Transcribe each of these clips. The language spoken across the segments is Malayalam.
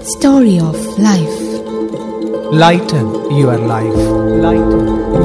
Story of Life. Lighten your life lighten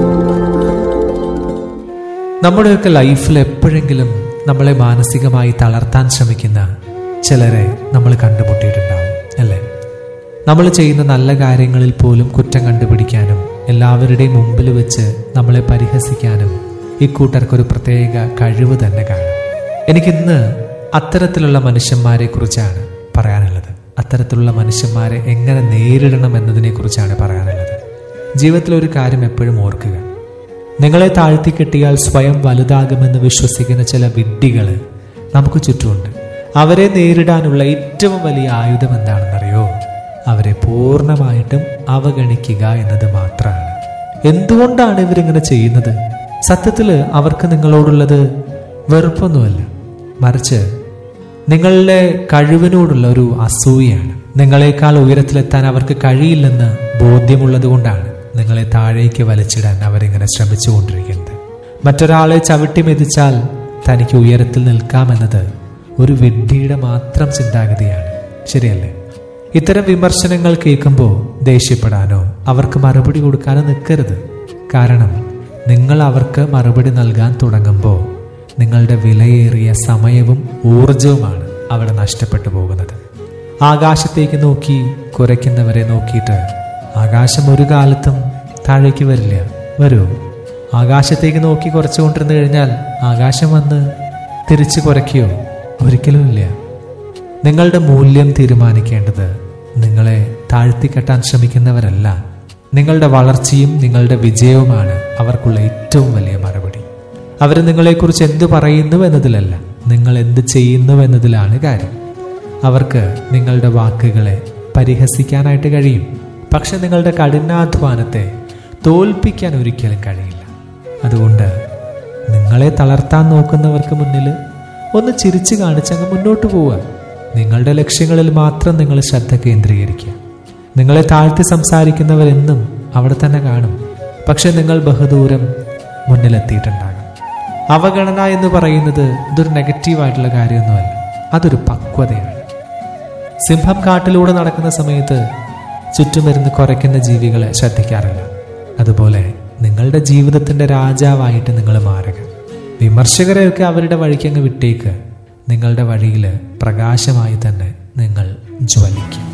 നമ്മുടെയൊക്കെ ലൈഫിൽ എപ്പോഴെങ്കിലും നമ്മളെ മാനസികമായി തളർത്താൻ ശ്രമിക്കുന്ന ചിലരെ നമ്മൾ കണ്ടുമുട്ടിയിട്ടുണ്ടാവും അല്ലേ നമ്മൾ ചെയ്യുന്ന നല്ല കാര്യങ്ങളിൽ പോലും കുറ്റം കണ്ടുപിടിക്കാനും എല്ലാവരുടെയും മുമ്പിൽ വെച്ച് നമ്മളെ പരിഹസിക്കാനും ഇക്കൂട്ടർക്കൊരു പ്രത്യേക കഴിവ് തന്നെ കാണും എനിക്കിന്ന് അത്തരത്തിലുള്ള മനുഷ്യന്മാരെ കുറിച്ചാണ് പറയാനുള്ളത് അത്തരത്തിലുള്ള മനുഷ്യന്മാരെ എങ്ങനെ നേരിടണം എന്നതിനെ കുറിച്ചാണ് പറയാനുള്ളത് ജീവിതത്തിൽ ഒരു കാര്യം എപ്പോഴും ഓർക്കുക നിങ്ങളെ താഴ്ത്തി കെട്ടിയാൽ സ്വയം വലുതാകുമെന്ന് വിശ്വസിക്കുന്ന ചില വിഡ്ഢികൾ നമുക്ക് ചുറ്റുമുണ്ട് അവരെ നേരിടാനുള്ള ഏറ്റവും വലിയ ആയുധം എന്താണെന്നറിയോ അവരെ പൂർണ്ണമായിട്ടും അവഗണിക്കുക എന്നത് മാത്രമാണ് എന്തുകൊണ്ടാണ് ഇവരിങ്ങനെ ചെയ്യുന്നത് സത്യത്തിൽ അവർക്ക് നിങ്ങളോടുള്ളത് വെറുപ്പൊന്നുമല്ല മറിച്ച് നിങ്ങളുടെ കഴിവിനോടുള്ള ഒരു അസൂയാണ് നിങ്ങളെക്കാൾ ഉയരത്തിലെത്താൻ അവർക്ക് കഴിയില്ലെന്ന് ബോധ്യമുള്ളത് കൊണ്ടാണ് നിങ്ങളെ താഴേക്ക് വലിച്ചിടാൻ അവരിങ്ങനെ ശ്രമിച്ചുകൊണ്ടിരിക്കുന്നത് മറ്റൊരാളെ ചവിട്ടി മെതിച്ചാൽ തനിക്ക് ഉയരത്തിൽ നിൽക്കാമെന്നത് ഒരു വിഡ്ഢിയുടെ മാത്രം ചിന്താഗതിയാണ് ശരിയല്ലേ ഇത്തരം വിമർശനങ്ങൾ കേൾക്കുമ്പോൾ ദേഷ്യപ്പെടാനോ അവർക്ക് മറുപടി കൊടുക്കാനോ നിൽക്കരുത് കാരണം നിങ്ങൾ അവർക്ക് മറുപടി നൽകാൻ തുടങ്ങുമ്പോൾ നിങ്ങളുടെ വിലയേറിയ സമയവും ഊർജവുമാണ് അവിടെ നഷ്ടപ്പെട്ടു പോകുന്നത് ആകാശത്തേക്ക് നോക്കി കുരയ്ക്കുന്നവരെ നോക്കിയിട്ട് ആകാശം ഒരു കാലത്തും താഴേക്ക് വരില്ല വരൂ ആകാശത്തേക്ക് നോക്കി കുറച്ചുകൊണ്ടിരുന്നു കഴിഞ്ഞാൽ ആകാശം വന്ന് തിരിച്ചു കുറയ്ക്കുകയോ ഒരിക്കലുമില്ല നിങ്ങളുടെ മൂല്യം തീരുമാനിക്കേണ്ടത് നിങ്ങളെ താഴ്ത്തിക്കെട്ടാൻ ശ്രമിക്കുന്നവരല്ല നിങ്ങളുടെ വളർച്ചയും നിങ്ങളുടെ വിജയവുമാണ് അവർക്കുള്ള ഏറ്റവും വലിയ മറുപടി അവർ നിങ്ങളെക്കുറിച്ച് എന്തു പറയുന്നു എന്നതിലല്ല നിങ്ങൾ എന്ത് ചെയ്യുന്നു എന്നതിലാണ് കാര്യം അവർക്ക് നിങ്ങളുടെ വാക്കുകളെ പരിഹസിക്കാനായിട്ട് കഴിയും പക്ഷെ നിങ്ങളുടെ കഠിനാധ്വാനത്തെ തോൽപ്പിക്കാൻ ഒരിക്കലും കഴിയില്ല അതുകൊണ്ട് നിങ്ങളെ തളർത്താൻ നോക്കുന്നവർക്ക് മുന്നിൽ ഒന്ന് ചിരിച്ചു കാണിച്ചങ്ങ് മുന്നോട്ട് പോവുക നിങ്ങളുടെ ലക്ഷ്യങ്ങളിൽ മാത്രം നിങ്ങൾ ശ്രദ്ധ കേന്ദ്രീകരിക്കുക നിങ്ങളെ താഴ്ത്തി സംസാരിക്കുന്നവരെന്നും അവിടെ തന്നെ കാണും പക്ഷെ നിങ്ങൾ ബഹുദൂരം മുന്നിലെത്തിയിട്ടുണ്ടാകാം അവഗണന എന്ന് പറയുന്നത് ഇതൊരു നെഗറ്റീവായിട്ടുള്ള കാര്യമൊന്നുമല്ല അതൊരു പക്വതയാണ് സിംഹം കാട്ടിലൂടെ നടക്കുന്ന സമയത്ത് ചുറ്റുമിരുന്ന് കുറയ്ക്കുന്ന ജീവികളെ ശ്രദ്ധിക്കാറില്ല അതുപോലെ നിങ്ങളുടെ ജീവിതത്തിന്റെ രാജാവായിട്ട് നിങ്ങൾ മാറുക വിമർശകരെയൊക്കെ അവരുടെ വഴിക്കങ്ങ് വിട്ടേക്ക് നിങ്ങളുടെ വഴിയിൽ പ്രകാശമായി തന്നെ നിങ്ങൾ ജ്വലിക്കും